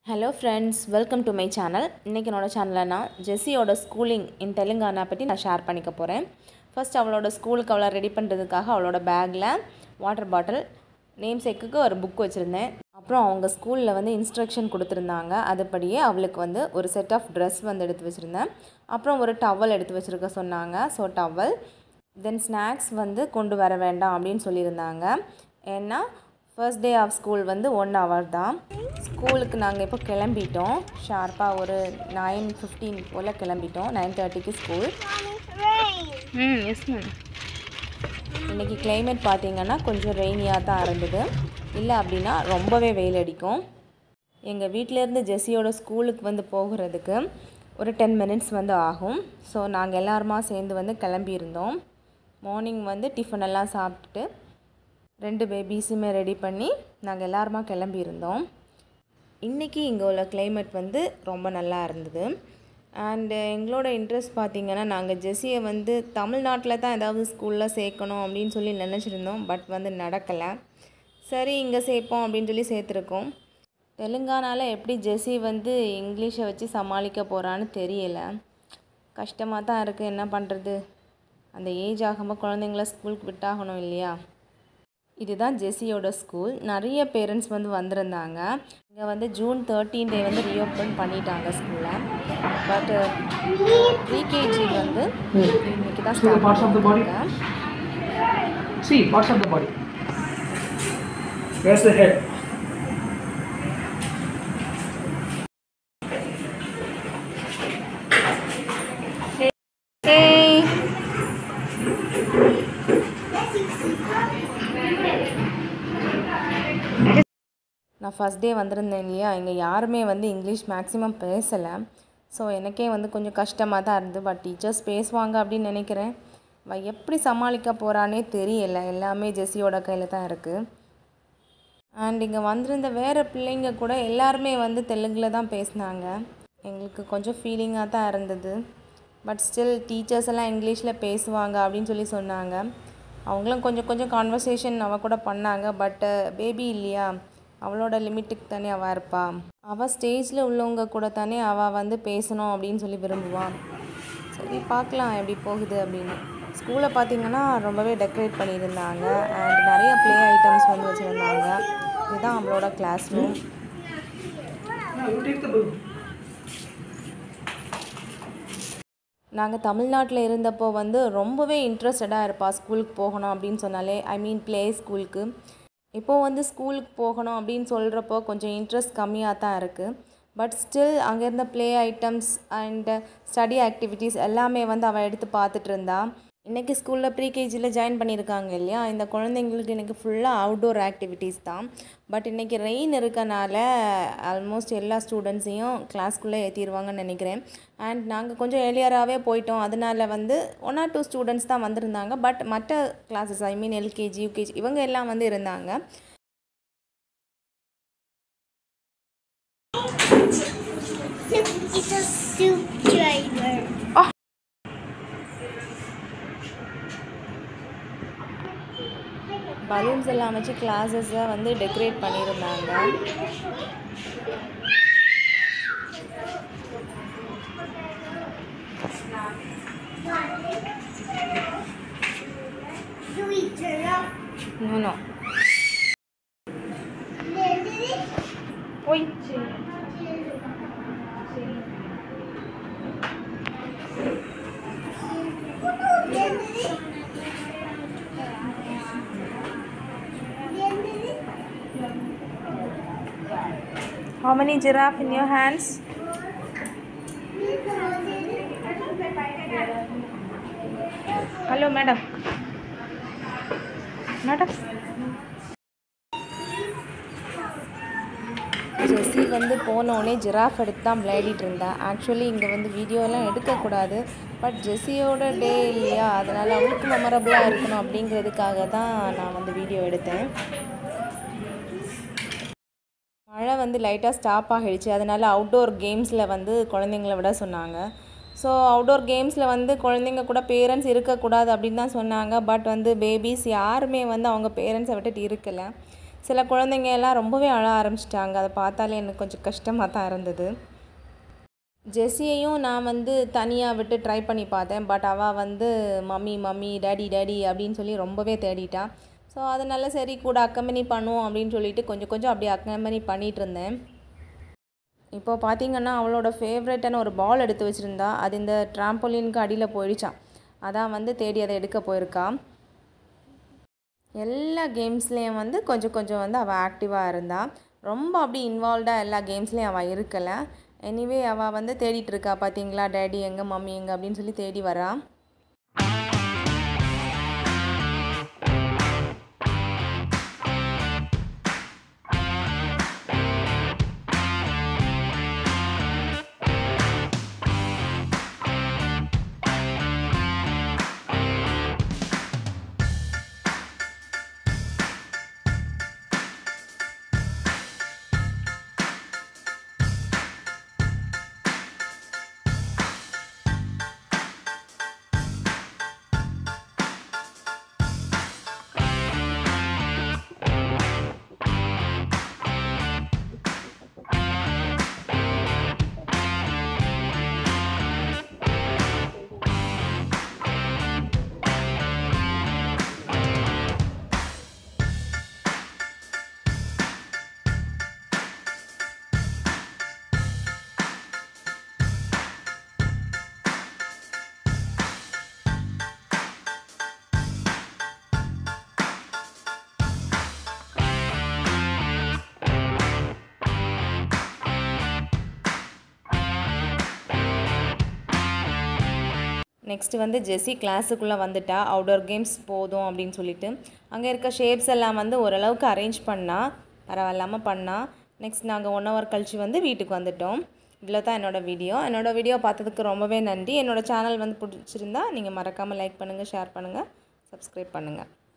Hello friends welcome to my channel இன்றைக்கி என்னோட சேனலில் நான் ஜெஸ்ஸியோட ஸ்கூலிங் இன் தெலுங்கானா பற்றி நான் ஷேர் பண்ணிக்க போகிறேன் ஃபர்ஸ்ட் அவளோட ஸ்கூலுக்கு அவளை ரெடி பண்ணுறதுக்காக அவளோட பேக்கில் வாட்டர் பாட்டில் நேம் சேக்குக்கு ஒரு புக் வச்சுருந்தேன் அப்புறம் அவங்க ஸ்கூலில் வந்து இன்ஸ்ட்ரக்ஷன் கொடுத்துருந்தாங்க அதுபடியே அவளுக்கு வந்து ஒரு செட் ஆஃப் ட்ரெஸ் வந்து எடுத்து வச்சுருந்தேன் அப்புறம் ஒரு டவல் எடுத்து வச்சுருக்க சொன்னாங்க ஸோ டவல் தென் ஸ்நாக்ஸ் வந்து கொண்டு வர வேண்டாம் அப்படின்னு சொல்லியிருந்தாங்க ஏன்னா ஃபர்ஸ்ட் டே ஆஃப் ஸ்கூல் வந்து ஒன் ஹவர் தான் ஸ்கூலுக்கு நாங்கள் இப்போ கிளம்பிட்டோம் ஷார்ப்பாக ஒரு நைன் ஃபிஃப்டீன் போல் கிளம்பிட்டோம் நைன் தேர்ட்டிக்கு ஸ்கூல் ம் எஸ் மேம் இன்றைக்கி கிளைமேட் பார்த்தீங்கன்னா கொஞ்சம் ரெய்னியாக தான் இருந்தது இல்லை அப்படின்னா ரொம்பவே வெயில் அடிக்கும் எங்கள் வீட்டிலேருந்து ஜெஸ்ஸியோட ஸ்கூலுக்கு வந்து போகிறதுக்கு ஒரு டென் மினிட்ஸ் வந்து ஆகும் ஸோ நாங்கள் எல்லாருமா சேர்ந்து வந்து கிளம்பியிருந்தோம் மார்னிங் வந்து டிஃபன் எல்லாம் சாப்பிட்டுட்டு ரெண்டு பேபிஸுமே ரெடி பண்ணி நாங்கள் எல்லாருமா கிளம்பியிருந்தோம் இன்றைக்கி இங்கே உள்ள climate வந்து ரொம்ப நல்லா இருந்தது அண்டு எங்களோட இன்ட்ரெஸ்ட் பார்த்திங்கன்னா நாங்கள் ஜெஸ்ஸியை வந்து தமிழ்நாட்டில் தான் ஏதாவது ஸ்கூலில் சேர்க்கணும் அப்படின்னு சொல்லி நினச்சிருந்தோம் பட் வந்து நடக்கலை சரி இங்கே சேர்ப்போம் அப்படின்னு சொல்லி சேர்த்துருக்கோம் தெலுங்கானாவில் எப்படி ஜெஸ்ஸி வந்து இங்கிலீஷை வச்சு சமாளிக்க போகிறான்னு தெரியல கஷ்டமாக தான் இருக்குது என்ன பண்ணுறது அந்த ஏஜ் ஆகும்போது குழந்தைங்கள ஸ்கூலுக்கு விட்டாகணும் இல்லையா இதுதான் ஜெஸ்ஸியோட ஸ்கூல் நிறைய பேரண்ட்ஸ் வந்து வந்திருந்தாங்க இங்கே வந்து ஜூன் தேர்ட்டீன் டே வந்து ரீஓப்பன் பண்ணிட்டாங்க ஸ்கூலை பட் ப்ரீகேஜி வந்து இன்னைக்கு தான் See the parts of the body? Start See, parts of the body. Where's the head? Hey. நான் ஃபஸ்ட் டே வந்திருந்தேன் இல்லையா இங்கே யாருமே வந்து இங்கிலீஷ் மேக்ஸிமம் பேசலை ஸோ எனக்கே வந்து கொஞ்சம் கஷ்டமாக தான் இருந்தது பட் டீச்சர்ஸ் பேசுவாங்க அப்படின்னு நினைக்கிறேன் அவ எப்படி சமாளிக்க போகிறானே தெரியல எல்லாமே ஜெஸ்ஸியோட கையில் தான் இருக்குது அண்ட் இங்கே வந்திருந்த வேறு பிள்ளைங்க கூட எல்லாருமே வந்து தெலுங்கில் தான் பேசினாங்க எங்களுக்கு கொஞ்சம் ஃபீலிங்காக தான் இருந்தது பட் ஸ்டில் டீச்சர்ஸ் எல்லாம் இங்கிலீஷில் பேசுவாங்க அப்படின்னு சொல்லி சொன்னாங்க அவங்களும் கொஞ்சம் கொஞ்சம் கான்வர்சேஷன் அவ கூட பண்ணாங்க பட் பேபி இல்லையா அவளோட லிமிட்டுக்கு தானே அவள் இருப்பா அவள் ஸ்டேஜில் உள்ளவங்க கூட தானே அவள் வந்து பேசணும் அப்படின்னு சொல்லி விரும்புவான் சரி பார்க்கலாம் எப்படி போகுது அப்படின்னு ஸ்கூலை பார்த்தீங்கன்னா ரொம்பவே டெக்கரேட் பண்ணியிருந்தாங்க அண்ட் நிறைய ப்ளே ஐட்டம்ஸ் வந்து வச்சுருந்தாங்க இதுதான் அவளோட class room No, you take the balloon. நாங்கள் தமிழ்நாட்டில் இருந்தப்போ வந்து ரொம்பவே இன்ட்ரெஸ்டடாக இருப்பா ஸ்கூலுக்கு போகணும் அப்படின்னு சொன்னாலே ஐ மீன் ப்ளே ஸ்கூலுக்கு இப்போது வந்து ஸ்கூலுக்கு போகணும் அப்படின்னு சொல்கிறப்போ கொஞ்சம் இன்ட்ரெஸ்ட் கம்மியாக தான் இருக்குது பட் ஸ்டில் அங்கே இருந்த play items and study activities எல்லாமே வந்து அவள் எடுத்து பார்த்துட்டு இருந்தா இன்றைக்கி ஸ்கூலில் ப்ரீகேஜியில் ஜாயின் பண்ணியிருக்காங்க இல்லையா இந்த குழந்தைங்களுக்கு இன்றைக்கி ஃபுல்லாக அவுட்டோர் ஆக்டிவிட்டீஸ் தான் பட் இன்றைக்கி ரெயின் இருக்கனால ஆல்மோஸ்ட் எல்லா ஸ்டூடெண்ட்ஸையும் கிளாஸ்க்குள்ளே ஏற்றிடுவாங்கன்னு நினைக்கிறேன் அண்ட் நாங்கள் கொஞ்சம் ஏர்லியராகவே போயிட்டோம் அதனால வந்து ஒன் ஆர் டூ ஸ்டூடெண்ட்ஸ் தான் வந்திருந்தாங்க பட் மற்ற classes I mean LKG UKG இவங்க எல்லாம் வந்து இருந்தாங்க It's a soup driver. Balloons எல்லாம் வச்சு கிளாஸஸை வந்து டெக்கரேட் பண்ணியிருந்தாங்க You eat giraffe. நோ போய் How many giraffe in your hands? Hello, madam. Madam. Jessie வந்து போனோடனே ஜிராஃப் எடுத்து தான் விளையாடிட்டு இருந்தா ஆக்சுவலி இங்கே வந்து வீடியோலாம் எடுக்கக்கூடாது பட் ஜெஸ்ஸியோட டே இல்லையா அதனால் அவளுக்கு மெமரபுளாக இருக்கணும் அப்படிங்கிறதுக்காக தான் நான் வந்து வீடியோ எடுத்தேன் மழை வந்து லைட்டாக ஸ்டாப் ஆகிடுச்சு அதனால் அவுட்டோர் கேம்ஸில் வந்து குழந்தைங்கள விட சொன்னாங்க ஸோ அவுட்டோர் கேம்ஸில் வந்து குழந்தைங்க கூட பேரண்ட்ஸ் இருக்கக்கூடாது அப்படின்னு தான் சொன்னாங்க பட் வந்து பேபிஸ் யாருமே வந்து அவங்க பேரண்ட்ஸை விட்டுட்டு இருக்கலை சில குழந்தைங்க எல்லாம் ரொம்பவே அழ ஆரம்பிச்சிட்டாங்க அதை பார்த்தாலே எனக்கு கொஞ்சம் கஷ்டமாக தான் இருந்தது ஜெஸ்ஸியையும் நான் வந்து தனியாக விட்டு ட்ரை பண்ணி பார்த்தேன் பட் அவள் வந்து மம்மி மம்மி டேடி டேடி அப்படின்னு சொல்லி ரொம்பவே தேடிட்டா ஸோ அதனால சரி கூட அக்கம்பெனி பண்ணுவோம் அப்படின்னு சொல்லிட்டு கொஞ்சம் கொஞ்சம் அப்படியே அக்கம்பெனி பண்ணிகிட்டு இருந்தேன் இப்போ பார்த்தீங்கன்னா அவளோட ஃபேவரட்டான ஒரு பால் எடுத்து வச்சுருந்தா அது இந்த ட்ராம்போலினுக்கு அடியில் போயிடுச்சான் அதான் வந்து தேடி அதை எடுக்க போயிருக்கா எல்லா கேம்ஸ்லேயும் வந்து கொஞ்சம் கொஞ்சம் வந்து அவள் ஆக்டிவாக இருந்தா ரொம்ப அப்படி இன்வால்வ்டாக எல்லா கேம்ஸ்லேயும் அவள் இருக்கலை எனிவே அவள் வந்து தேடிட்டு இருக்கா பார்த்தீங்களா டேடி எங்கே மம்மி எங்கே அப்படின்னு சொல்லி தேடி வரா நெக்ஸ்ட்டு வந்து ஜெஸ்ஸி கிளாஸுக்குள்ளே வந்துட்டா அவுடோர் கேம்ஸ் போதும் அப்படின்னு சொல்லிட்டு அங்கே இருக்க ஷேப்ஸ் எல்லாம் வந்து ஓரளவுக்கு அரேஞ்ச் பண்ணா பரவாயில்லாமல் பண்ணா நெக்ஸ்ட் நாங்கள் ஒன் ஹவர் கழிச்சு வந்து வீட்டுக்கு வந்துட்டோம் இவ்வளோ தான் என்னோடய வீடியோ என்னோடய வீடியோ பார்த்ததுக்கு ரொம்பவே நன்றி என்னோடய சேனல் வந்து பிடிச்சிருந்தா நீங்கள் மறக்காமல் லைக் பண்ணுங்கள் ஷேர் பண்ணுங்கள் சப்ஸ்கிரைப் பண்ணுங்கள்